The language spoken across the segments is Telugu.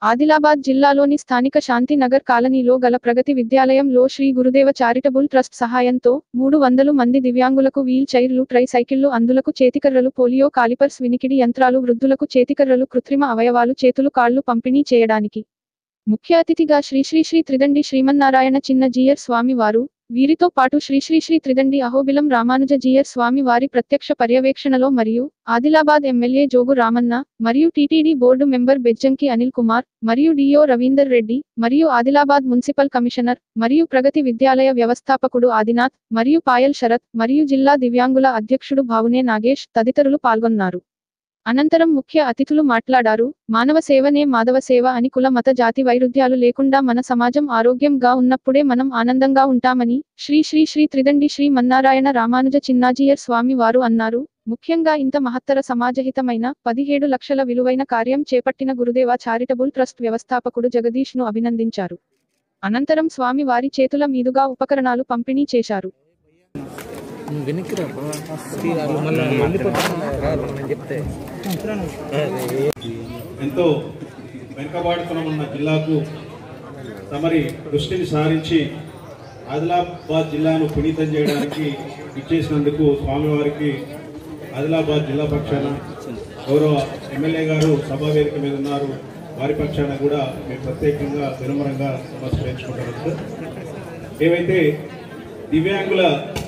ఆదిలాబాద్ జిల్లాలోని స్థానిక శాంతినగర్ కాలనీలో గల ప్రగతి విద్యాలయంలో శ్రీ గురుదేవ చారిటబుల్ ట్రస్ట్ సహాయంతో మూడు వందలు మంది దివ్యాంగులకు వీల్ చైర్లు ట్రై సైకిళ్లు అందులకు చేతికర్రలు పోలియో కాలిపర్స్ వినికిడి యంత్రాలు వృద్ధులకు చేతికర్రలు కృత్రిమ అవయవాలు చేతులు కాళ్లు పంపిణీ చేయడానికి ముఖ్య అతిథిగా శ్రీ శ్రీ శ్రీ త్రిదండి శ్రీమన్నారాయణ చిన్న జీయర్ స్వామి వారు వీరితో పాటు శ్రీ శ్రీ శ్రీ త్రిదండి అహోబిలం రామానుజ జీయర్ స్వామి వారి ప్రత్యక్ష పర్యవేక్షణలో మరియు ఆదిలాబాద్ ఎమ్మెల్యే జోగు రామన్న మరియు TTD board member Bejjanki Anil Kumar మరియు డిఓ రవీందర్ రెడ్డి మరియు ఆదిలాబాద్ మున్సిపల్ కమిషనర్ మరియు ప్రగతి విద్యాలయ వ్యవస్థాపకుడు ఆదినాథ్ మరియు పాయల్ శరత్ మరియు జిల్లా దివ్యాంగుల అధ్యక్షుడు భావునే నాగేష్ తదితరులు పాల్గొన్నారు అనంతరం ముఖ్య అతిథులు మాట్లాడారు మానవ సేవనే మాధవ సేవ అని కుల మత జాతి వైరుధ్యాలు లేకుండా మన సమాజం ఆరోగ్యంగా ఉన్నప్పుడే మనం ఆనందంగా ఉంటామని శ్రీ శ్రీ శ్రీ త్రిదండి శ్రీ మన్నారాయణ రామానుజ చిన్నాజీయర్ స్వామి వారు అన్నారు ముఖ్యంగా ఇంత మహత్తర సమాజహితమైన పదిహేడు లక్షల విలువైన కార్యం చేపట్టిన గురుదేవ చారిటబుల్ ట్రస్ట్ వ్యవస్థాపకుడు జగదీష్ ను అభినందించారు అనంతరం స్వామి వారి చేతుల మీదుగా ఉపకరణాలు పంపిణీ చేశారు నువ్వు వెనక్కి రా బా. వాళ్ళు మళ్ళీ వెళ్ళిపోతున్నారు నేను చెప్తే ఎంతో వెనుకబాటుతనమున్న జిల్లాకు తమరి దృష్టిని సారించి ఆదిలాబాద్ జిల్లాను పునీతం చేయడానికి ఇచ్చేసినందుకు స్వామివారికి ఆదిలాబాద్ జిల్లా పక్షాన గౌరవ ఎమ్మెల్యే గారు సభా వేదిక మీద ఉన్నారు వారి పక్షాన కూడా మేము ప్రత్యేకంగా వినమ్రంగా నమస్కరించుకుంటున్నాం సార్. ఏవైతే దివ్యాంగుల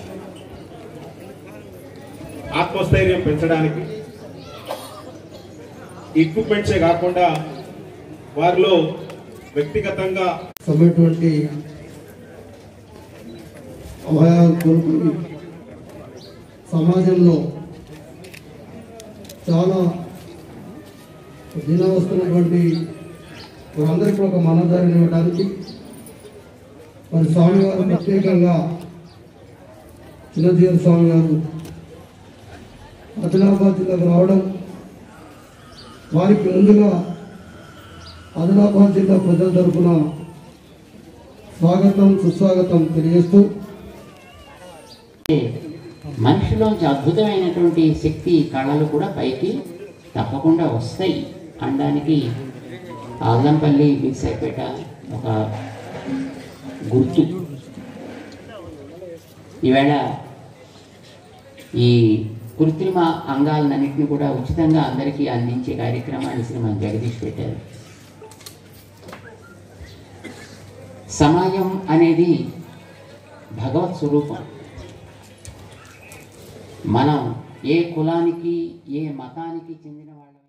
ఆత్మస్థైర్యం పెంచడానికి ఎక్విప్మెంట్సే కాకుండా వారిలో వ్యక్తిగతంగా సమటువంటి అవయవాల కొరకు సమాజంలో చాలా దిన వస్తున్నటువంటి వారందరికీ ఒక మనోధారణ ఇవ్వడానికి మరి స్వామివారు ప్రత్యేకంగా చిన్నజీవన స్వామి గారు ఆదిలాబాద్ జిల్లాకు రావడం వారికి ముందుగా ఆదిలాబాద్ జిల్లా ప్రజల తరఫున స్వాగతం సుస్వాగతం తెలియజేస్తూ మనిషిలోంచి అద్భుతమైనటువంటి శక్తి కళలు కూడా పైకి తప్పకుండా వస్తాయి అనడానికి ఆల్లంపల్లి బిక్సైపేట ఒక గుర్తు ఈవేళ ఈ కృత్రిమ అంగాలన్నింటినీ కూడా ఉచితంగా అందరికీ అందించే కార్యక్రమాన్ని శ్రీ మన జగదీష్ పెట్టారు సమాజం అనేది భగవత్ స్వరూపం మనం ఏ కులానికి ఏ మతానికి చెందిన వాళ్ళం